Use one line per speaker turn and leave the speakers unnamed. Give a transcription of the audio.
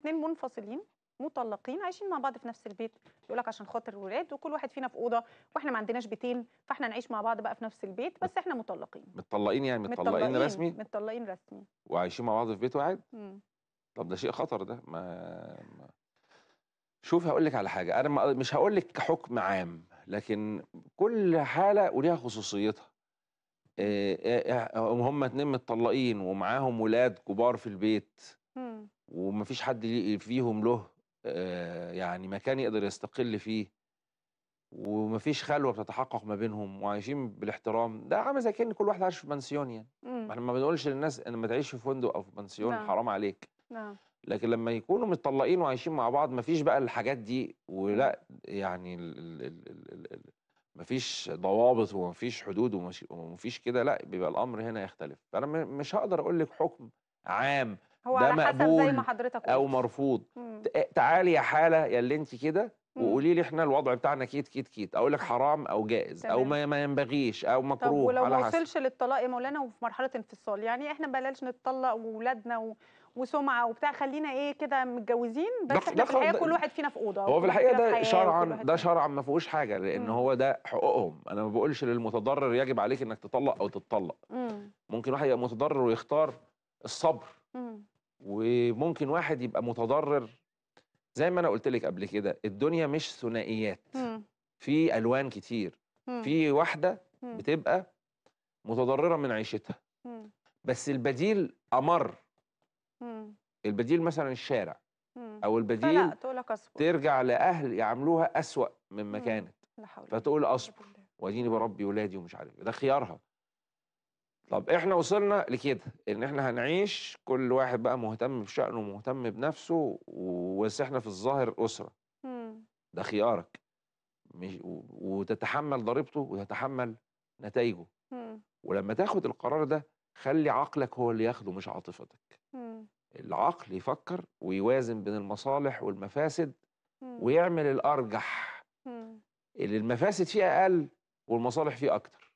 اتنين منفصلين مطلقين عايشين مع بعض في نفس البيت يقول لك عشان خاطر الولاد وكل واحد فينا في اوضه واحنا ما عندناش بيتين فاحنا نعيش مع بعض بقى في نفس البيت بس احنا مطلقين
متطلقين يعني متطلقين رسمي
متطلقين رسمي
وعايشين مع بعض في بيت واحد
مم.
طب ده شيء خطر ده ما, ما... شوف هقول لك على حاجه انا ما- مش هقول لك كحكم عام لكن كل حاله وليها خصوصيتها إيه إيه هم اتنين متطلقين ومعاهم ولاد كبار في البيت
مم.
ومفيش حد ليه- فيهم له آه، يعني مكان يقدر يستقل فيه ومفيش خلوه بتتحقق ما بينهم وعايشين بالاحترام ده عامل زي كأن كل واحد عايش في بنسيون يعني
مم.
احنا ما بنقولش للناس ان ما تعيش في فندق او في بنسيون
نعم.
حرام عليك
نعم
لكن لما يكونوا متطلقين وعايشين مع بعض مفيش بقى الحاجات دي ولا يعني ال ال ال ال ال مفيش ضوابط ومفيش حدود ومش- ومفيش كده لا بيبقى الامر هنا يختلف فانا م- مش هقدر اقول لك حكم عام
هو
ده
على حسب زي
مقبول
ما حضرتك
او
قلت.
مرفوض
مم.
ت- تعالي يا حاله يا اللي انت كده
مم.
وقولي لي احنا الوضع بتاعنا كيت كيت كيت اقول لك حرام او جائز او
تمام.
ما ما ينبغيش او
طب
مكروه
ولو
على
ما
حسب
وصلش للطلاق يا مولانا وفي مرحله انفصال يعني احنا بلاش نتطلق واولادنا و... وسمعه وبتاع خلينا ايه كده متجوزين
ده-
بس
ده
احنا في
خ-
الحقيقه
ده-
كل واحد فينا في اوضه
هو في
وكل واحد
الحقيقه
فينا في
ده
حياة
شرعا
وكل واحد
ده
فينا-
شرعا ما فيهوش حاجه لان
مم.
هو ده حقوقهم انا ما بقولش للمتضرر يجب عليك انك تطلق او تتطلق
مم.
ممكن واحد يبقى متضرر ويختار الصبر
مم.
وممكن واحد يبقى متضرر زي ما انا قلت لك قبل كده الدنيا مش ثنائيات
مم.
في الوان كتير
مم.
في واحده
مم.
بتبقى متضرره من عيشتها
مم.
بس البديل امر
مم.
البديل مثلا الشارع
مم.
او
فلا
البديل
تقول لك اصبر
ترجع لاهل يعاملوها اسوا مما
مم.
كانت
لا حول ولا
فتقول
قوة
اصبر
إلا بالله.
واديني بربي ولادي ومش عارف إيه. ده خيارها طب احنا وصلنا لكده ان احنا هنعيش كل واحد بقى مهتم بشأنه ومهتم بنفسه و- بس احنا في الظاهر اسره
مم.
ده خيارك مش و- وتتحمل ضريبته وتتحمل نتائجه
مم.
ولما تاخد القرار ده خلي عقلك هو اللي ياخده مش عاطفتك
مم.
العقل يفكر ويوازن بين المصالح والمفاسد
مم.
ويعمل الارجح
مم.
اللي المفاسد فيه اقل والمصالح فيه اكتر